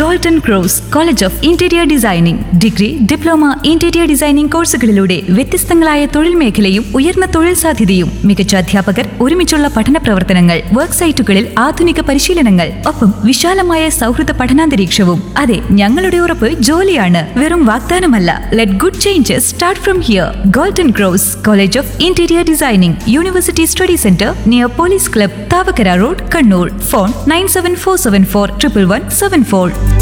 golden cross college of interior designing degree diploma interior designing കോഴ്സുകളിലൂടെ വ്യത്യസ്തങ്ങളായ തൊഴിൽ മേഖലയും ഉയർന്ന തൊഴിൽ സാധ്യതയും മികച്ച അധ്യാപകർ ഒരുമിച്ചുള്ള പഠന പ്രവർത്തനങ്ങൾ വർക്ക് സൈറ്റുകളിൽ ആധുനിക പരിശീലനങ്ങൾ ഒപ്പം വിശാലമായ സൗഹൃദ പഠനാന്തരീക്ഷവും അതെ ഞങ്ങളുടെ ഉറപ്പ് ജോലിയാണ് വെറും വാഗ്ദാനമല്ല let good changes start from here golden cross college of interior designing university study centre near police club Thavakkara road Kannur phone nine seven four seven four triple one seven four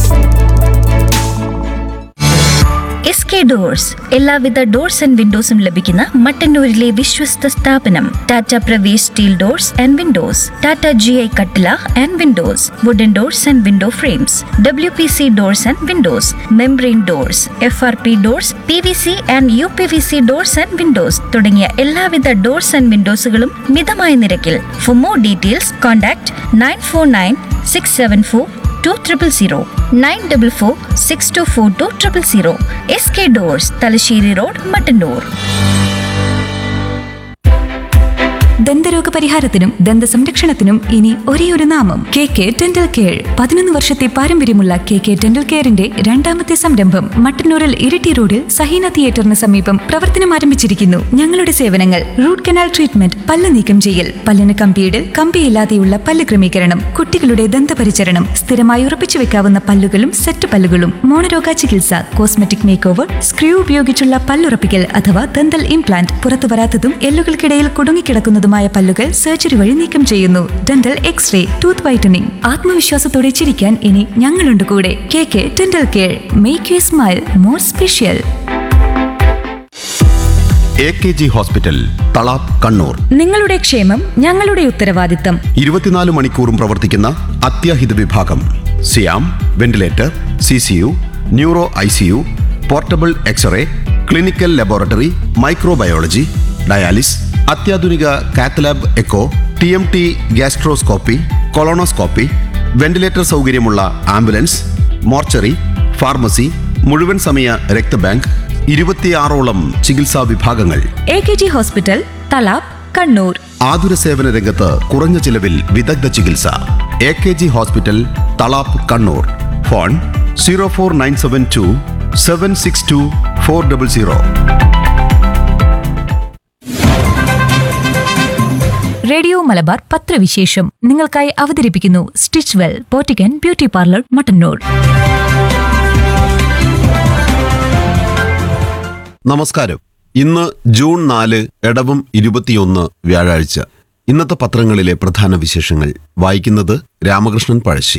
S K doors എല്ലാവിധ doors and വിൻഡോസും ലഭിക്കുന്ന മട്ടന്നൂരിലെ വിശ്വസ്ത സ്ഥാപനം Tata Pravesh steel doors and windows Tata G I കട്ടില and windows wooden doors and window frames W P C doors and Windows membrane doors F R P doors P V C and U P V C doors and windows തുടങ്ങിയ എല്ലാവിധ doors and വിൻഡോസുകളും മിതമായ നിരക്കിൽ for more details contact nine four nine six seven four two triple zero nine double four six two four two triple zero S K doors Thalassery road Mattannur ദന്തരോഗ പരിഹാരത്തിനും ദന്ത സംരക്ഷണത്തിനും ഇനി ഒരേ ഒരു നാമം കെ കെ ഡെന്റൽ കെയർ പതിനൊന്ന് വർഷത്തെ പാരമ്പര്യമുള്ള കെ കെ ഡെന്റൽ കെയറിന്റെ രണ്ടാമത്തെ സംരംഭം മട്ടന്നൂരിൽ ഇരിട്ടി റോഡിൽ സഹീന തിയേറ്ററിന് സമീപം പ്രവർത്തനം ആരംഭിച്ചിരിക്കുന്നു ഞങ്ങളുടെ സേവനങ്ങൾ റൂട്ട് കനാൽ ട്രീറ്റ്മെന്റ് പല്ല് നീക്കം ചെയ്യൽ പല്ലിന് കമ്പിയിടൽ കമ്പിയില്ലാതെയുള്ള പല്ല് ക്രമീകരണം കുട്ടികളുടെ ദന്തപരിചരണം സ്ഥിരമായി ഉറപ്പിച്ചു വെക്കാവുന്ന പല്ലുകളും സെറ്റ് പല്ലുകളും മോണരോഗ ചികിത്സ കോസ്മെറ്റിക് മേക്ക് ഓവർ സ്ക്രൂ ഉപയോഗിച്ചുള്ള പല്ലുറപ്പിക്കൽ അഥവാ ദന്തൽ ഇംപ്ലാന്റ് പുറത്തു വരാത്തതും എല്ലുകൾക്കിടയിൽ കുടുങ്ങിക്കിടക്കുന്നതുമായ പല്ലുകൾ സർജറി വഴി നീക്കം ചെയ്യുന്നു ഡെന്റൽ എക്സ്റേ ടൂത്ത് വൈറ്റനിങ് ആത്മവിശ്വാസത്തോടെ ചിരിക്കാൻ ഇനി ഞങ്ങളുണ്ട് കൂടെ K K dental care make you smile more special A K G hospital Thalap Kannur നിങ്ങളുടെ ക്ഷേമം ഞങ്ങളുടെ ഉത്തരവാദിത്തം ഇരുപത്തിനാല് മണിക്കൂറും പ്രവർത്തിക്കുന്ന അത്യാഹിത വിഭാഗം സിയാം ventilator C C U neuro I C U portable X-ray clinical laboratory microbiology dialysis അത്യാധുനിക cath lab echo T M T gastroscopy colonoscopy ventilator സൗകര്യമുള്ള ആംബുലൻസ് മോർച്ചറി ഫാർമസി മുഴുവൻ സമയ രക്തബാങ്ക് ഇരുപത്തിയാറോളം ചികിത്സാ വിഭാഗങ്ങൾ A K G hospital Thalap Kannur ആതുര സേവന രംഗത്ത് കുറഞ്ഞ ചിലവിൽ വിദഗ്ധ ചികിത്സ A K G hospital Thalap Kannur phone zero four nine seven two seven six two four double zero radio Malabar പത്രവിശേഷം നിങ്ങൾക്കായി അവതരിപ്പിക്കുന്നു stitch well boutique beauty parlour Mattannur നമസ്കാരം ഇന്ന് ജൂൺ നാല് എടവം ഇരുപത്തിയൊന്ന് വ്യാഴാഴ്ച ഇന്നത്തെ പത്രങ്ങളിലെ പ്രധാന വിശേഷങ്ങൾ വായിക്കുന്നത് രാമകൃഷ്ണൻ പഴശ്ശി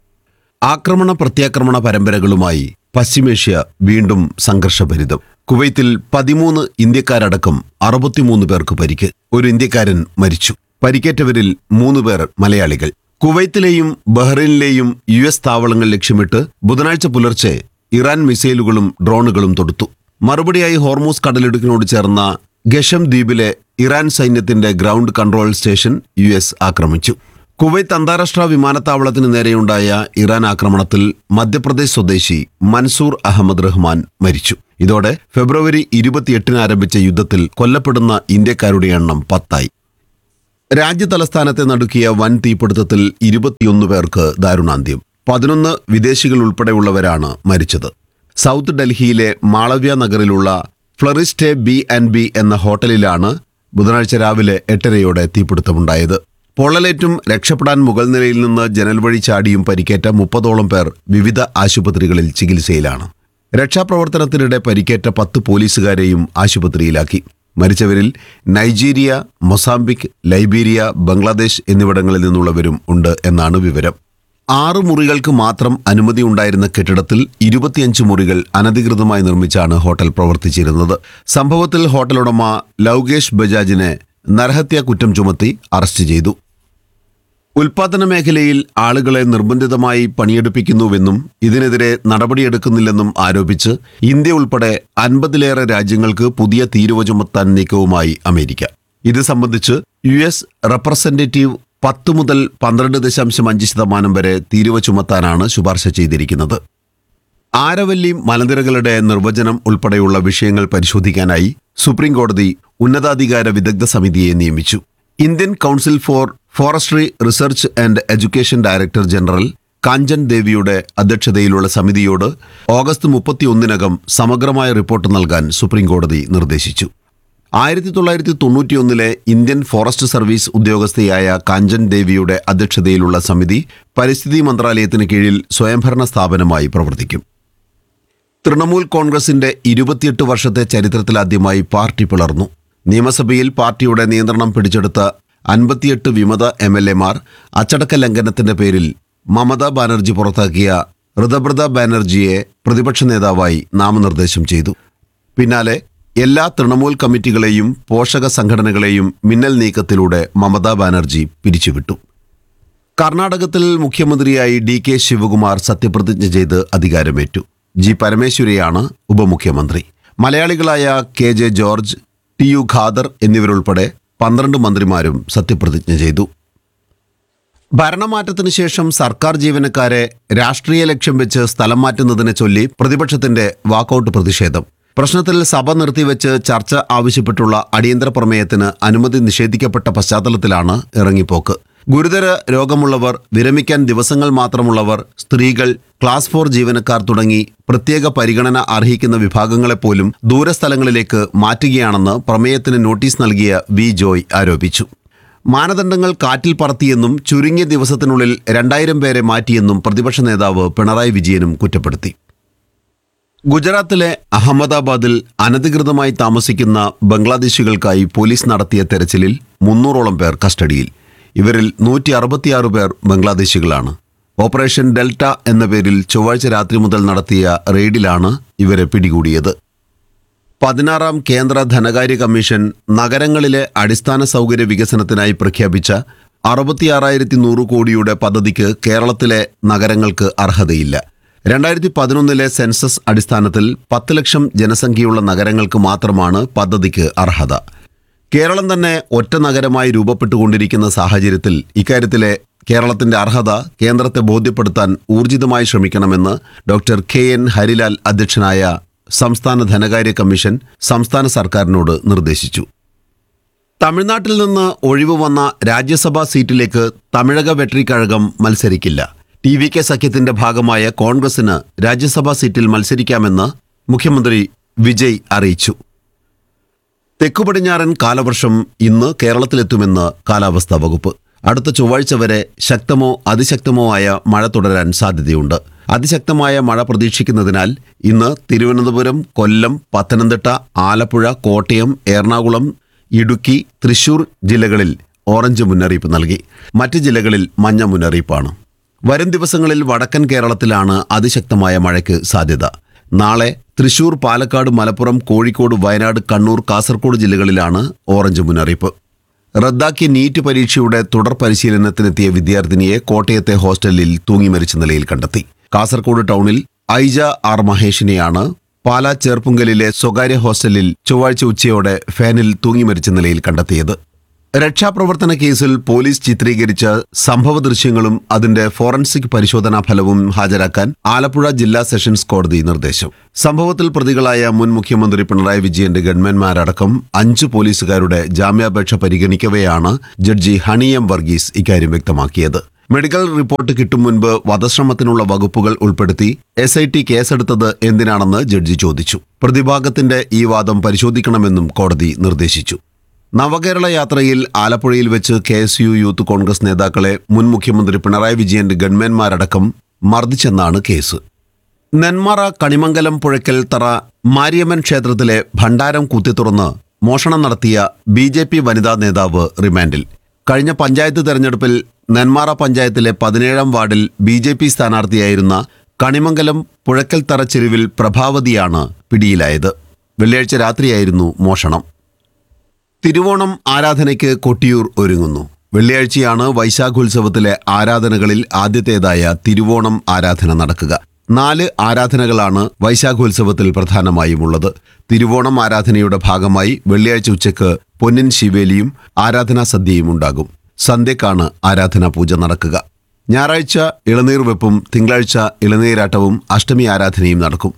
ആക്രമണ പ്രത്യാക്രമണ പരമ്പരകളുമായി പശ്ചിമേഷ്യ വീണ്ടും സംഘർഷഭരിതം കുവൈത്തിൽ പതിമൂന്ന് ഇന്ത്യക്കാരടക്കം അറുപത്തിമൂന്ന് പേർക്ക് പരിക്ക് ഒരു ഇന്ത്യക്കാരൻ മരിച്ചു പരിക്കേറ്റവരിൽ മൂന്ന് പേർ മലയാളികൾ കുവൈത്തിലെയും ബഹ്റൈനിലെയും യു എസ് താവളങ്ങൾ ലക്ഷ്യമിട്ട് ബുധനാഴ്ച പുലർച്ചെ ഇറാൻ മിസൈലുകളും ഡ്രോണുകളും തൊടുത്തു മറുപടിയായി ഹോർമൂസ് കടലിടുക്കിനോട് ചേർന്ന ഗഷം ദ്വീപിലെ ഇറാൻ സൈന്യത്തിന്റെ ground control station U S ആക്രമിച്ചു കുവൈത്ത് അന്താരാഷ്ട്ര വിമാനത്താവളത്തിന് നേരെയുണ്ടായ ഇറാൻ ആക്രമണത്തിൽ മധ്യപ്രദേശ് സ്വദേശി മൻസൂർ അഹമ്മദ് റഹ്മാൻ മരിച്ചു ഇതോടെ ഫെബ്രുവരി ഇരുപത്തിയെട്ടിന് ആരംഭിച്ച യുദ്ധത്തിൽ കൊല്ലപ്പെടുന്ന ഇന്ത്യക്കാരുടെ എണ്ണം പത്തായി രാജ്യതലസ്ഥാനത്തെ നടുക്കിയ വൻ തീപിടുത്തത്തിൽ ഇരുപത്തിയൊന്ന് പേർക്ക് ദാരുണാന്ത്യം പതിനൊന്ന് വിദേശികൾ ഉൾപ്പെടെയുള്ളവരാണ് മരിച്ചത് സൗത്ത് ഡൽഹിയിലെ മാളവ്യ നഗറിലുള്ള ഫ്ലറിസ്റ്റെ ബി ആൻഡ് ബി എന്ന ഹോട്ടലിലാണ് ബുധനാഴ്ച രാവിലെ എട്ടരയോടെ തീപിടുത്തമുണ്ടായത് പൊള്ളലേറ്റും രക്ഷപ്പെടാൻ മുകൾ നിലയിൽ നിന്ന് ജനൽ വഴി ചാടിയും പരിക്കേറ്റ മുപ്പതോളം പേർ വിവിധ ആശുപത്രികളിൽ ചികിത്സയിലാണ് രക്ഷാപ്രവർത്തനത്തിനിടെ പരിക്കേറ്റ പത്ത് പോലീസുകാരെയും ആശുപത്രിയിലാക്കി മരിച്ചവരിൽ നൈജീരിയ മൊസാംബിക് ലൈബീരിയ ബംഗ്ലാദേശ് എന്നിവിടങ്ങളിൽ നിന്നുള്ളവരും ഉണ്ട് എന്നാണ് വിവരം ആറ് മുറികൾക്ക് മാത്രം അനുമതി ഉണ്ടായിരുന്ന കെട്ടിടത്തിൽ ഇരുപത്തിയഞ്ച് മുറികൾ അനധികൃതമായി നിർമ്മിച്ചാണ് ഹോട്ടൽ പ്രവർത്തിച്ചിരുന്നത് സംഭവത്തിൽ ഹോട്ടൽ ഉടമ ലൗകേഷ് ബജാജിനെ നരഹത്യാ കുറ്റം ചുമത്തി അറസ്റ്റ് ചെയ്തു ഉൽപാദന മേഖലയിൽ ആളുകളെ നിർബന്ധിതമായി പണിയെടുപ്പിക്കുന്നുവെന്നും ഇതിനെതിരെ നടപടിയെടുക്കുന്നില്ലെന്നും ആരോപിച്ച് ഇന്ത്യ ഉൾപ്പെടെ അൻപതിലേറെ രാജ്യങ്ങൾക്ക് പുതിയ തീരുവ ചുമത്താൻ നീക്കവുമായി അമേരിക്ക ഇത് സംബന്ധിച്ച് യു എസ് റെപ്രസെന്റേറ്റീവ് പത്ത് മുതൽ പന്ത്രണ്ട് ദശാംശം അഞ്ച് ശതമാനം വരെ തീരുവ ചുമത്താനാണ് ശുപാർശ ചെയ്തിരിക്കുന്നത് ആരവല്ലി മലനിരകളുടെ നിർവചനം ഉൾപ്പെടെയുള്ള വിഷയങ്ങൾ പരിശോധിക്കാനായി സുപ്രീം കോടതി ഉന്നതാധികാര വിദഗ്ധ സമിതിയെ നിയമിച്ചു Indian council for forestry research and education director general Kanchan ദേവിയുടെ അധ്യക്ഷതയിലുള്ള സമിതിയോട് ഓഗസ്റ്റ് മുപ്പത്തിയൊന്നിനകം സമഗ്രമായ റിപ്പോർട്ട് നൽകാൻ സുപ്രീംകോടതി നിർദ്ദേശിച്ചു ആയിരത്തി തൊള്ളായിരത്തി തൊണ്ണൂറ്റിയൊന്നിലെ ഇന്ത്യൻ ഫോറസ്റ്റ് സർവീസ് ഉദ്യോഗസ്ഥയായ കാഞ്ചൻ ദേവിയുടെ അധ്യക്ഷതയിലുള്ള സമിതി പരിസ്ഥിതി മന്ത്രാലയത്തിന് കീഴിൽ സ്വയംഭരണ സ്ഥാപനമായി പ്രവർത്തിക്കും തൃണമൂൽ കോൺഗ്രസിന്റെ ഇരുപത്തിയെട്ട് വർഷത്തെ ചരിത്രത്തിലാദ്യമായി പാർട്ടി പിളർന്നു നിയമസഭയിൽ പാർട്ടിയുടെ നിയന്ത്രണം പിടിച്ചെടുത്ത അൻപത്തിയെട്ട് വിമത എം എൽ എമാർ അച്ചടക്ക ലംഘനത്തിന്റെ പേരിൽ മമതാ ബാനർജി പുറത്താക്കിയ ഋതബ്രത ബാനർജിയെ പ്രതിപക്ഷ നേതാവായി നാമനിർദ്ദേശം ചെയ്തു പിന്നാലെ എല്ലാ തൃണമൂൽ കമ്മിറ്റികളെയും പോഷക സംഘടനകളെയും മിന്നൽ നീക്കത്തിലൂടെ മമതാ ബാനർജി പിരിച്ചുവിട്ടു കർണാടകത്തിൽ മുഖ്യമന്ത്രിയായി ഡി കെ ശിവകുമാർ സത്യപ്രതിജ്ഞ ചെയ്ത് അധികാരമേറ്റു ജി പരമേശ്വരിയാണ് ഉപമുഖ്യമന്ത്രി മലയാളികളായ K J George T U Khader എന്നിവരുൾപ്പെടെ പന്ത്രണ്ട് മന്ത്രിമാരും സത്യപ്രതിജ്ഞ ചെയ്തു ഭരണമാറ്റത്തിന് ശേഷം സർക്കാർ ജീവനക്കാരെ രാഷ്ട്രീയ ലക്ഷ്യം വെച്ച് സ്ഥലം മാറ്റുന്നതിനെ ചൊല്ലി പ്രതിപക്ഷത്തിന്റെ വാക്കൌട്ട് പ്രതിഷേധം പ്രശ്നത്തിൽ സഭ നിർത്തിവെച്ച് ചർച്ച ആവശ്യപ്പെട്ടുള്ള അടിയന്തര പ്രമേയത്തിന് അനുമതി നിഷേധിക്കപ്പെട്ട പശ്ചാത്തലത്തിലാണ് ഇറങ്ങിപ്പോക്ക് ഗുരുതര രോഗമുള്ളവർ വിരമിക്കാൻ ദിവസങ്ങൾ മാത്രമുള്ളവർ സ്ത്രീകൾ ക്ലാസ് ഫോർ ജീവനക്കാർ തുടങ്ങി പ്രത്യേക പരിഗണന അർഹിക്കുന്ന വിഭാഗങ്ങളെപ്പോലും ദൂരസ്ഥലങ്ങളിലേക്ക് മാറ്റുകയാണെന്ന് പ്രമേയത്തിന് നോട്ടീസ് നൽകിയ വി ജോയ് ആരോപിച്ചു മാനദണ്ഡങ്ങൾ കാറ്റിൽ പറത്തിയെന്നും ചുരുങ്ങിയ ദിവസത്തിനുള്ളിൽ രണ്ടായിരം പേരെ മാറ്റിയെന്നും പ്രതിപക്ഷ നേതാവ് പിണറായി വിജയനും കുറ്റപ്പെടുത്തി ഗുജറാത്തിലെ അഹമ്മദാബാദിൽ അനധികൃതമായി താമസിക്കുന്ന ബംഗ്ലാദേശികൾക്കായി പോലീസ് നടത്തിയ തെരച്ചിലിൽ മുന്നൂറോളം പേർ കസ്റ്റഡിയിൽ ഇവരിൽ നൂറ്റി അറുപത്തിയാറ് പേർ ബംഗ്ലാദേശികളാണ് ഓപ്പറേഷൻ ഡെൽറ്റ എന്ന പേരിൽ ചൊവ്വാഴ്ച രാത്രി മുതൽ നടത്തിയ റെയ്ഡിലാണ് ഇവരെ പിടികൂടിയത് പതിനാറാം കേന്ദ്ര ധനകാര്യ കമ്മീഷൻ നഗരങ്ങളിലെ അടിസ്ഥാന സൗകര്യ വികസനത്തിനായി പ്രഖ്യാപിച്ച അറുപത്തിയാറായിരത്തി നൂറ് കോടിയുടെ പദ്ധതിക്ക് കേരളത്തിലെ നഗരങ്ങൾക്ക് അർഹതയില്ല രണ്ടായിരത്തി പതിനൊന്നിലെ സെൻസസ് അടിസ്ഥാനത്തിൽ പത്ത് ലക്ഷം ജനസംഖ്യയുള്ള നഗരങ്ങൾക്ക് മാത്രമാണ് പദ്ധതിക്ക് അർഹത കേരളം തന്നെ ഒറ്റ നഗരമായി രൂപപ്പെട്ടുകൊണ്ടിരിക്കുന്ന സാഹചര്യത്തിൽ ഇക്കാര്യത്തിലെ കേരളത്തിന്റെ അർഹത കേന്ദ്രത്തെ ബോധ്യപ്പെടുത്താൻ ഊർജിതമായി ശ്രമിക്കണമെന്ന് ഡോക്ടർ കെ എൻ ഹരിലാൽ അധ്യക്ഷനായ സംസ്ഥാന ധനകാര്യ കമ്മീഷൻ സംസ്ഥാന സർക്കാരിനോട് നിർദ്ദേശിച്ചു തമിഴ്നാട്ടിൽ നിന്ന് ഒഴിവ് വന്ന രാജ്യസഭാ സീറ്റിലേക്ക് തമിഴക വെട്രി കഴകം മത്സരിക്കില്ല ടി വി കെ സഖ്യത്തിന്റെ ഭാഗമായ കോൺഗ്രസിന് രാജ്യസഭാ സീറ്റിൽ മത്സരിക്കാമെന്ന് മുഖ്യമന്ത്രി വിജയ് അറിയിച്ചു തെക്കുപടിഞ്ഞാറൻ കാലവർഷം ഇന്ന് കേരളത്തിലെത്തുമെന്ന് കാലാവസ്ഥാ വകുപ്പ് അടുത്ത ചൊവ്വാഴ്ച വരെ ശക്തമോ അതിശക്തമോ ആയ മഴ തുടരാൻ സാധ്യതയുണ്ട് അതിശക്തമായ മഴ പ്രതീക്ഷിക്കുന്നതിനാൽ ഇന്ന് തിരുവനന്തപുരം കൊല്ലം പത്തനംതിട്ട ആലപ്പുഴ കോട്ടയം എറണാകുളം ഇടുക്കി തൃശൂർ ജില്ലകളിൽ ഓറഞ്ച് മുന്നറിയിപ്പ് നൽകി മറ്റ് ജില്ലകളിൽ മഞ്ഞ മുന്നറിയിപ്പാണ് വരും ദിവസങ്ങളിൽ വടക്കൻ കേരളത്തിലാണ് അതിശക്തമായ മഴയ്ക്ക് സാധ്യത നാളെ തൃശൂർ പാലക്കാട് മലപ്പുറം കോഴിക്കോട് വയനാട് കണ്ണൂർ കാസർഗോഡ് ജില്ലകളിലാണ് ഓറഞ്ച് മുന്നറിയിപ്പ് റദ്ദാക്കിയ നീറ്റ് പരീക്ഷയുടെ തുടർ പരിശീലനത്തിനെത്തിയ വിദ്യാർത്ഥിനിയെ കോട്ടയത്തെ ഹോസ്റ്റലിൽ തൂങ്ങി മരിച്ച നിലയിൽ കണ്ടെത്തി കാസർഗോഡ് ടൗണിൽ ഐജ ആർ മഹേഷിനെയാണ് പാലാ ചേർപ്പുങ്കലിലെ സ്വകാര്യ ഹോസ്റ്റലിൽ ചൊവ്വാഴ്ച ഉച്ചയോടെ ഫാനിൽ തൂങ്ങി മരിച്ച നിലയിൽ കണ്ടെത്തിയത് രക്ഷാപ്രവർത്തന കേസിൽ പോലീസ് ചിത്രീകരിച്ച സംഭവ ദൃശ്യങ്ങളും അതിന്റെ ഫോറൻസിക് പരിശോധനാ ഫലവും ഹാജരാക്കാൻ ആലപ്പുഴ ജില്ലാ സെഷൻസ് കോടതി നിർദ്ദേശം സംഭവത്തിൽ പ്രതികളായ മുൻ മുഖ്യമന്ത്രി പിണറായി വിജയന്റെ ഗൺമാൻമാരടക്കം അഞ്ച് പോലീസുകാരുടെ ജാമ്യാപേക്ഷ പരിഗണിക്കവെയാണ് ജഡ്ജി ഹണി എം വർഗീസ് ഇക്കാര്യം വ്യക്തമാക്കിയത് മെഡിക്കൽ റിപ്പോർട്ട് കിട്ടും മുൻപ് വധശ്രമത്തിനുള്ള വകുപ്പുകൾ ഉൾപ്പെടുത്തി എസ് ഐ ടി കേസെടുത്തത് എന്തിനാണെന്ന് ജഡ്ജി ചോദിച്ചു പ്രതിഭാഗത്തിന്റെ ഈ വാദം പരിശോധിക്കണമെന്നും കോടതി നിർദ്ദേശിച്ചു നവകേരള യാത്രയിൽ ആലപ്പുഴയിൽ വെച്ച് K S U youth Congress നേതാക്കളെ മുൻ മുഖ്യമന്ത്രി പിണറായി വിജയന്റെ ഗൺമാൻമാരടക്കം മർദ്ദിച്ചെന്നാണ് കേസ് നെന്മാറ കണിമംഗലം പുഴയ്ക്കൽ തറ മാരിയമ്മൻ ക്ഷേത്രത്തിലെ ഭണ്ഡാരം കുത്തിത്തുറന്ന് മോഷണം നടത്തിയ ബി ജെ പി വനിതാ നേതാവ് റിമാൻഡിൽ കഴിഞ്ഞ പഞ്ചായത്ത് തെരഞ്ഞെടുപ്പിൽ നെന്മാറ പഞ്ചായത്തിലെ പതിനേഴാം വാർഡിൽ ബി ജെ പി സ്ഥാനാർത്ഥിയായിരുന്ന കണിമംഗലം പുഴയ്ക്കൽ തറ ചെരുവിൽ പ്രഭാവതിയാണ് പിടിയിലായത് വെള്ളിയാഴ്ച രാത്രിയായിരുന്നു മോഷണം തിരുവോണം ആരാധനയ്ക്ക് കൊട്ടിയൂർ ഒരുങ്ങുന്നു വെള്ളിയാഴ്ചയാണ് വൈശാഖോത്സവത്തിലെ ആരാധനകളിൽ ആദ്യത്തേതായ തിരുവോണം ആരാധന നടക്കുക നാല് ആരാധനകളാണ് വൈശാഖോത്സവത്തിൽ പ്രധാനമായും ഉള്ളത് തിരുവോണം ആരാധനയുടെ ഭാഗമായി വെള്ളിയാഴ്ച ഉച്ചയ്ക്ക് പൊന്നിൻ ശിവേലിയും ആരാധനാ സദ്യയും ഉണ്ടാകും സന്ധ്യക്കാണ് ആരാധനാ പൂജ നടക്കുക ഞായറാഴ്ച ഇളനീർ വെപ്പും തിങ്കളാഴ്ച ഇളനീരാട്ടവും അഷ്ടമി ആരാധനയും നടക്കും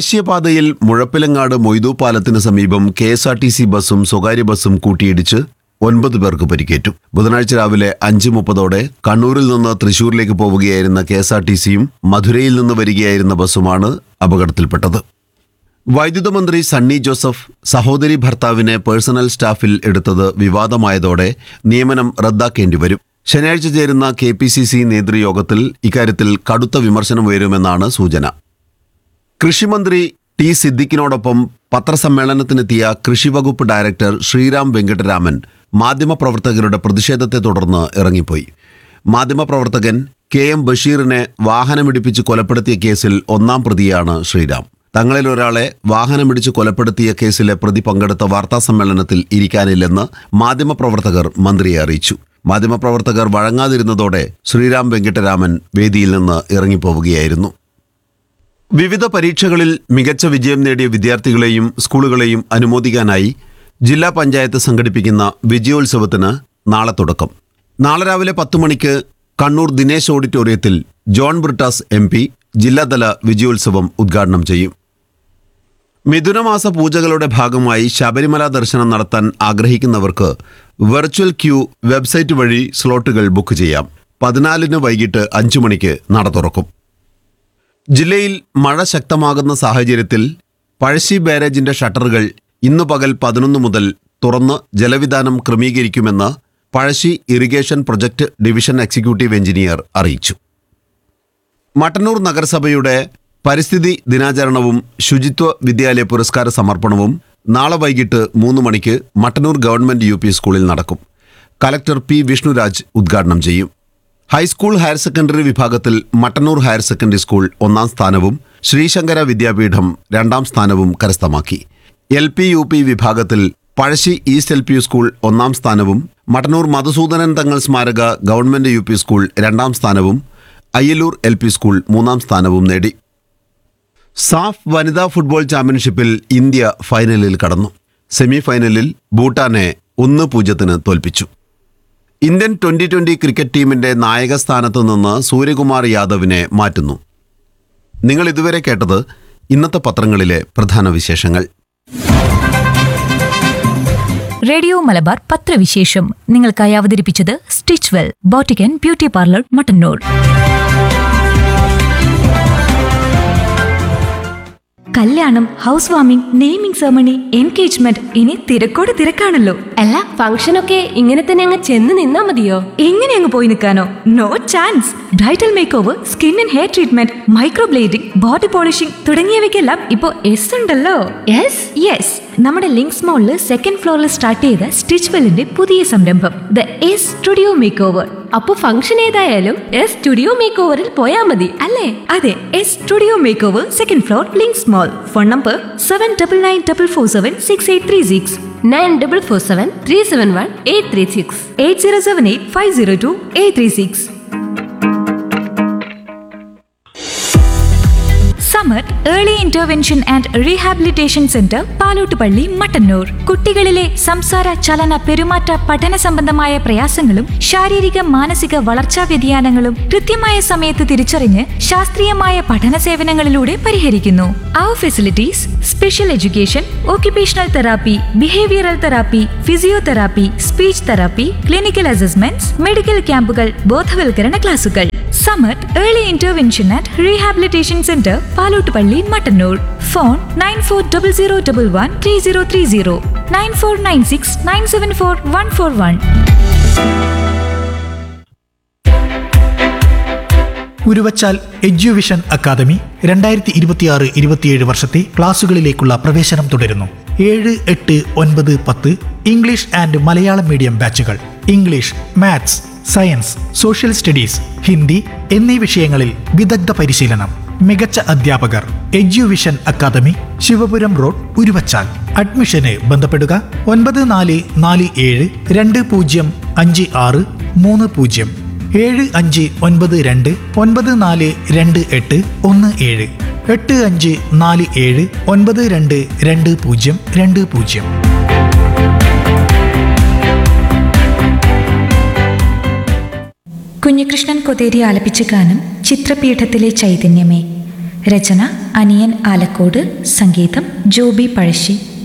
ദേശീയപാതയിൽ മുഴപ്പിലങ്ങാട് മൊയ്തു പാലത്തിന് സമീപം K S R T C ബസ്സും സ്വകാര്യ ബസ്സും കൂട്ടിയിടിച്ച് ഒൻപത് പേർക്ക് പരിക്കേറ്റു ബുധനാഴ്ച രാവിലെ അഞ്ച് മുപ്പതോടെ കണ്ണൂരിൽ നിന്ന് തൃശൂരിലേക്ക് പോവുകയായിരുന്ന കെ എസ് ആർ ടി സിയും മധുരയിൽ നിന്ന് വരികയായിരുന്ന ബസ്സുമാണ് അപകടത്തിൽപ്പെട്ടത് വൈദ്യുത മന്ത്രി സണ്ണി ജോസഫ് സഹോദരി ഭർത്താവിനെ പേഴ്സണൽ സ്റ്റാഫിൽ എടുത്തത് വിവാദമായതോടെ നിയമനം റദ്ദാക്കേണ്ടി വരും ശനിയാഴ്ച ചേരുന്ന കെ പി സി സി നേതൃയോഗത്തിൽ ഇക്കാര്യത്തിൽ കടുത്ത വിമർശനം ഉയരുമെന്നാണ് സൂചന കൃഷിമന്ത്രി ടി സിദ്ദിഖിനോടൊപ്പം പത്രസമ്മേളനത്തിനെത്തിയ കൃഷിവകുപ്പ് ഡയറക്ടർ ശ്രീറാം വെങ്കട്ടരാമൻ മാധ്യമപ്രവർത്തകരുടെ പ്രതിഷേധത്തെ തുടർന്ന് ഇറങ്ങിപ്പോയി മാധ്യമപ്രവർത്തകൻ കെ എം ബഷീറിനെ വാഹനമിടിപ്പിച്ച് കൊലപ്പെടുത്തിയ കേസിൽ ഒന്നാം പ്രതിയാണ് ശ്രീറാം തങ്ങളിൽ ഒരാളെ വാഹനമിടിച്ച് കൊലപ്പെടുത്തിയ കേസിലെ പ്രതി പങ്കെടുത്ത വാർത്താസമ്മേളനത്തിൽ ഇരിക്കാനില്ലെന്ന് മാധ്യമപ്രവർത്തകർ മന്ത്രിയെ അറിയിച്ചു മാധ്യമപ്രവർത്തകർ വഴങ്ങാതിരുന്നതോടെ ശ്രീറാം വെങ്കിട്ടരാമൻ വേദിയിൽ നിന്ന് ഇറങ്ങിപ്പോവുകയായിരുന്നു വിവിധ പരീക്ഷകളിൽ മികച്ച വിജയം നേടിയ വിദ്യാർത്ഥികളെയും സ്കൂളുകളെയും അനുമോദിക്കാനായി ജില്ലാ പഞ്ചായത്ത് സംഘടിപ്പിക്കുന്ന വിജയോത്സവത്തിന് നാളെ തുടക്കം നാളെ രാവിലെ പത്ത് മണിക്ക് കണ്ണൂർ ദിനേശ് ഓഡിറ്റോറിയത്തിൽ ജോൺ ബ്രിട്ടാസ് എം പി ജില്ലാതല വിജയോത്സവം ഉദ്ഘാടനം ചെയ്യും മിഥുനമാസ പൂജകളുടെ ഭാഗമായി ശബരിമല ദർശനം നടത്താൻ ആഗ്രഹിക്കുന്നവർക്ക് വെർച്വൽ ക്യൂ വെബ്സൈറ്റ് വഴി സ്ലോട്ടുകൾ ബുക്ക് ചെയ്യാം പതിനാലിന് വൈകിട്ട് അഞ്ചു മണിക്ക് നട തുറക്കും ജില്ലയിൽ മഴ ശക്തമാകുന്ന സാഹചര്യത്തിൽ പഴശ്ശി ബാരേജിന്റെ ഷട്ടറുകൾ ഇന്നു പകൽ പതിനൊന്ന് മുതൽ തുറന്ന് ജലവിധാനം ക്രമീകരിക്കുമെന്ന് Pazhassi irrigation project division executive engineer അറിയിച്ചു മട്ടന്നൂർ നഗരസഭയുടെ പരിസ്ഥിതി ദിനാചരണവും ശുചിത്വ വിദ്യാലയ പുരസ്കാര സമർപ്പണവും നാളെ വൈകിട്ട് മൂന്ന് മണിക്ക് മട്ടന്നൂർ ഗവൺമെന്റ് യു പി സ്കൂളിൽ നടക്കും കലക്ടർ പി വിഷ്ണുരാജ് ഉദ്ഘാടനം ചെയ്യും ഹൈസ്കൂൾ ഹയർ സെക്കൻഡറി വിഭാഗത്തിൽ മട്ടന്നൂർ ഹയർ സെക്കൻഡറി സ്കൂൾ ഒന്നാം സ്ഥാനവും ശ്രീശങ്കര വിദ്യാപീഠം രണ്ടാം സ്ഥാനവും കരസ്ഥമാക്കി എൽ പി യു പി വിഭാഗത്തിൽ Pazhassi east L P school ഒന്നാം സ്ഥാനവും മട്ടന്നൂർ മധുസൂദനൻ തങ്ങൾ സ്മാരക ഗവൺമെന്റ് യു പി സ്കൂൾ രണ്ടാം സ്ഥാനവും അയ്യലൂർ എൽ പി സ്കൂൾ മൂന്നാം സ്ഥാനവും നേടി സാഫ് വനിതാ ഫുട്ബോൾ ചാമ്പ്യൻഷിപ്പിൽ ഇന്ത്യ ഫൈനലിൽ കടന്നു സെമി ഫൈനലിൽ ഭൂട്ടാനെ ഒന്ന് പൂജ്യത്തിന് തോൽപ്പിച്ചു ഇന്ത്യൻ ട്വന്റി ട്വന്റി ക്രിക്കറ്റ് ടീമിന്റെ നായക സ്ഥാനത്ത് നിന്ന് സൂര്യകുമാർ യാദവിനെ മാറ്റുന്നു നിങ്ങൾ ഇതുവരെ കേട്ടത് ഇന്നത്തെ പത്രങ്ങളിലെ പ്രധാന വിശേഷങ്ങൾ റേഡിയോ മലബാർ പത്രവിശേഷം നിങ്ങൾക്കായി അവതരിപ്പിച്ചത് stitch well boutique beauty parlour Mattannur കല്യാണം house warming naming ceremony engagement ഇനി തിരക്കോട് തിരക്കാണല്ലോ അല്ല ഫംഗ്ഷനൊക്കെ ഇങ്ങനെ തന്നെ അങ്ങ് ചെന്ന് നിന്നാ മതിയോ എങ്ങനെ അങ്ങ് പോയി നിൽക്കാനോ no chance bridal makeover skin and hair treatment microblading body polishing തുടങ്ങിയവയ്ക്കെല്ലാം ഇപ്പോൾ എസ് ഉണ്ടല്ലോ യെസ് യെസ് നമ്മുടെ ലിങ്ക്സ് മോളിൽ സെക്കൻഡ് ഫ്ലോറിൽ സ്റ്റാർട്ട് ചെയ്ത സ്റ്റിച്ച് വെല്ലിന്റെ പുതിയ സംരംഭം the S studio makeover അപ്പൊ ഫംഗ്ഷൻ ഏതായാലും എസ് സ്റ്റുഡിയോ മേക്ക് ഓവറിൽ പോയാ മതി അല്ലേ അതെ S studio makeover second floor Links mall phone number seven double nine double four seven six eight three six nine double four seven three seven one eight three six eight zero seven eight five zero two eight three six summer early intervention and rehabilitation centre Palottupalli Mattannur കുട്ടികളിലെ സംസാര ചലന പെരുമാറ്റ പഠന സംബന്ധമായ പ്രയാസങ്ങളും ശാരീരിക മാനസിക വളർച്ചാ വ്യതിയാനങ്ങളും കൃത്യമായ സമയത്ത് തിരിച്ചറിഞ്ഞ് ശാസ്ത്രീയമായ പഠന സേവനങ്ങളിലൂടെ പരിഹരിക്കുന്നു our facilities special education occupational therapy behavioural therapy physiotherapy speech therapy clinical assessments medical ക്യാമ്പുകൾ ബോധവൽക്കരണ ക്ലാസുകൾ summer early intervention and rehabilitation centre Palottupalli Mattannur phone nine four double zero double one three zero three zero nine four nine six nine seven four one four one Uruvachal Eduvision academy രണ്ടായിരത്തി ഇരുപത്തിയാറ് ഇരുപത്തിയേഴ് വർഷത്തെ ക്ലാസുകളിലേക്കുള്ള പ്രവേശനം തുടരുന്നു ഏഴ് എട്ട് ഒൻപത് പത്ത് ഇംഗ്ലീഷ് ആൻഡ് മലയാളം മീഡിയം ബാച്ചുകൾ English maths science social studies Hindi എന്നീ വിഷയങ്ങളിൽ വിദഗ്ധ പരിശീലനം മികച്ച അധ്യാപകർ Eduvision academy Sivapuram road Uruvachal അഡ്മിഷന് ബന്ധപ്പെടുക ഒൻപത് നാല് നാല് ഏഴ് രണ്ട് പൂജ്യം അഞ്ച് ആറ് മൂന്ന് പൂജ്യം ഏഴ് അഞ്ച് ഒൻപത് രണ്ട് ഒൻപത് നാല് രണ്ട് എട്ട് ഒന്ന് ഏഴ് എട്ട് അഞ്ച് നാല് ഏഴ് ഒൻപത് രണ്ട് രണ്ട് പൂജ്യം രണ്ട് പൂജ്യം കുഞ്ഞികൃഷ്ണൻ കൊതേരി ആലപിച്ച ഗാനം ചിത്രപീഠത്തിലെ ചൈതന്യമേ രചന അനിയൻ ആലക്കോട് സംഗീതം ജോബി പഴശ്ശി